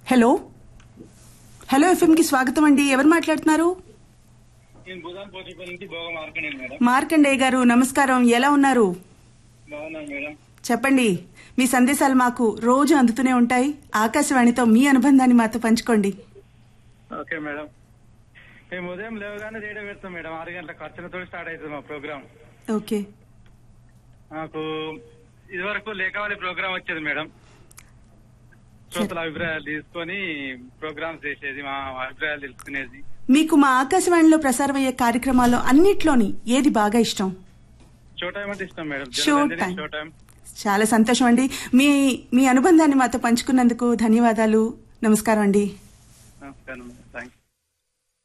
Hello hello FM కి స్వాగతం అండి ఎవరు మాట్లాడుతున్నారు నేను భూదాన్ పోటీపల్లి నుంచి భోగ మార్కనేది మేడం మార్కండేయ గారు నమస్కారం ఎలా ఉన్నారు బాగున్నాను మేడం చెప్పండి మీ సందేశాలు మాకు రోజు అందుతూనే ఉంటాయి ఆకాశవాణితో మీ అనుబంధాన్ని మాతో పంచుకోండి ఓకే మేడం మేము ఉదయం లేవగానే రేడియో పెడతాం మేడం ఆరు గంటల ఖర్చులతో స్టార్ట్ అవుతుంది మా ప్రోగ్రామ్ ఓకే మాకు ఇదివరకు లేఖవాలి ప్రోగ్రామ్ వచ్చేది మేడం శ్రోతల అభిప్రాయాలు తీసుకొని ప్రోగ్రామ్స్ చేసేది మా అభిప్రాయాలు తెలుసుకునేది మీకు మా ఆకాశవాణిలో ప్రసారమయ్యే కార్యక్రమాల్లో అన్నిట్లోని ఏది బాగా ఇష్టం షో టైం అంటే ఇష్టం madam show Janaranjani time. Show time చాలా సంతోషం అండి మీ మీ అనుబంధాన్ని మాతో పంచుకున్నందుకు ధన్యవాదాలు నమస్కారం అండి నమస్కారం మేడం